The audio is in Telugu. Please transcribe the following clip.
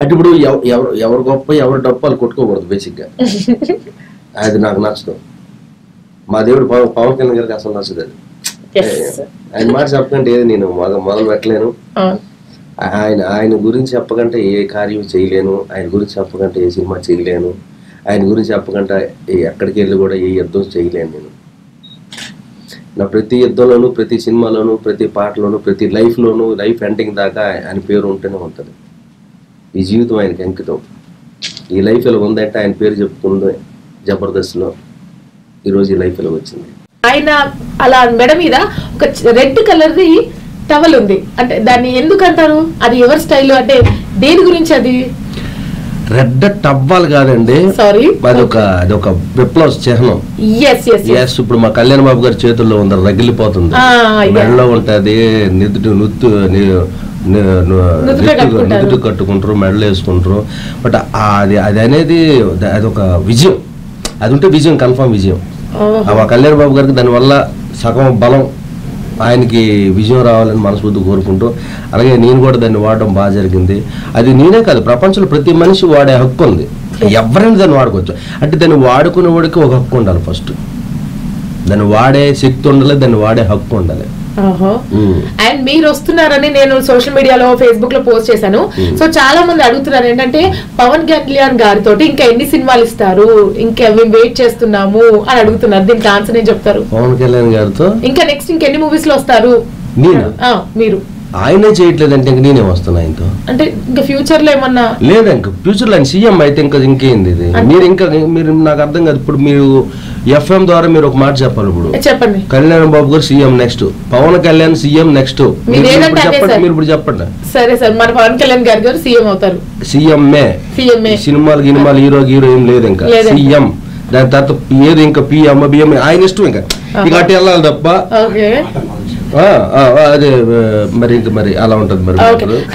అంటే ఇప్పుడు ఎవ- ఎవరు ఎవరు గొప్ప ఎవరు డప్పు వాళ్ళు కొట్టుకోకూడదు బేసిక్గా అది నాకు నచ్చదు మా దేవుడు పవన్ పవన్ కళ్యాణ్ గారికి అసలు నచ్చదు అది Yes. ఆయన మాట చెప్పకంటే ఏది నేను మొదలు మొదలు పెట్టలేను అవును. ఆయన ఆయన గురించి చెప్పకంటే ఏ కార్యం చేయలేను ఆయన గురించి చెప్పకంటే ఏ సినిమా చేయలేను ఆయన గురించి చెప్పకంటే ఏ ఎక్కడికి వెళ్ళి కూడా ఏ యుద్ధం చేయలేను నేను నా ప్రతి యుద్ధంలోనూ ప్రతి సినిమాలోనూ ప్రతి పాటలోనూ ప్రతి లైఫ్లోనూ లైఫ్ ఎండింగ్ దాకా ఆయన పేరు ఉంటూనే ఉంటుంది ఈ జీవితం ఆయనకి అంకితం ఈ లైఫ్ ఇలా ఉందంటే ఆయన పేరు చెప్పుకుంది జబర్దస్త్లో ఈరోజు ఈ లైఫ్ ఇలా వచ్చింది ఆయన అలా మెడ మీద ఒక రెడ్ కలర్ ది టవల్ ఉంది అంటే దాన్ని ఎందుకు అంటారు అది ఎవరి స్టైల్ అంటే దేని గురించి అది రెడ్ టవ్వాలి కాదండి సారీ అది ఒక అది ఒక విప్లవ చిహ్నం ఎస్ ఎస్ ఎస్ ఇప్పుడు మా కళ్యాణ్ బాబు గారి చేతుల్లో ఉంది రగిలిపోతుంది ఆ, yeah. మెడలో ఉంటది నిద్దు నుత్తు ని- ని- ను- నుదుట నెత్తుకు- కట్టుకుంటారు. నుదుట కట్టుకుంటారు మెడలో వేసుకుంటారు బట్ అది అది అనేది ద- అది ఒక విజయం అది ఉంటే విజయం కన్ఫర్మ్ విజయం ఆ మా కళ్యాణ్ బాబు గారికి దానివల్ల సగం బలం ఆయనకి విజయం రావాలని మనస్ఫూర్తి కోరుకుంటూ అలాగే నేను కూడా దాన్ని వాడడం బాగా జరిగింది అది నేనే కాదు ప్రపంచంలో ప్రతి మనిషి వాడే హక్కు ఉంది ఎవరైనా దాన్ని వాడుకోవచ్చు అంటే దాన్ని వాడుకునే వాడికి ఒక హక్కు ఉండాలి ఫస్ట్ దాన్ని వాడే శక్తి ఉండాలి దాన్ని వాడే హక్కు ఉండాలి ఉమ్. అండ్ మీరు వస్తున్నారని నేను సోషల్ మీడియాలో ఫేస్బుక్ లో పోస్ట్ చేశాను సో చాలా మంది అడుగుతున్నారు ఏంటంటే పవన్ కళ్యాణ్ గారితో ఇంకా ఎన్ని సినిమాలు ఇస్తారు ఇంకా మేము వెయిట్ చేస్తున్నాము అని అడుగుతున్నారు దీనికి ఆన్సర్ ఏం చెప్తారు పవన్ కళ్యాణ్ గారితో ఇంకా నెక్స్ట్ ఇంకెన్ని మూవీస్ లో వస్తారు నేను ఆ, మీరు ఆయనే చేయట్లేదంటే ఇంక నేనే వస్తున్నా ఆయనతో అంటే ఇంకా ఫ్యూచర్ లో ఏమన్నా లేదా ఇంక ఫ్యూచర్ లో సీఎం అయితే ఇంకా ఇంకేంది ఇది మీరు ఇంకా మీరు నాకు అర్థం కాదు ఇప్పుడు మీరు ఎఫ్ఎం ద్వారా మీరు ఒక మాట చెప్పాలి ఇప్పుడు చెప్పండి కళ్యాణ్ బాబు గారు CM next Pavan Kalyan CM next మీరు ఏదంటే అదే చెప్పండి సార్. మీరు ఇప్పుడు చెప్పండి సరే సార్ మన పవన్ కళ్యాణ్ గారి గారు సీఎం అవుతారు సీఎంఏ సీఎంఏ సినిమాలు గినిమాలు హీరో హీరో ఏం లేదు ఇంకా లేదండి. సీఎం దాని తర్వాత ఏది ఇంకా పిఎం బిఎం ఆయన ఇష్టం ఇంకా ఇక అటు వెళ్ళాలి తప్ప ఓకే ఆ, ఆ, ఆ, అదే ఆ, మరి ఇంకా మరి అలా ఉంటది మరి ఓకే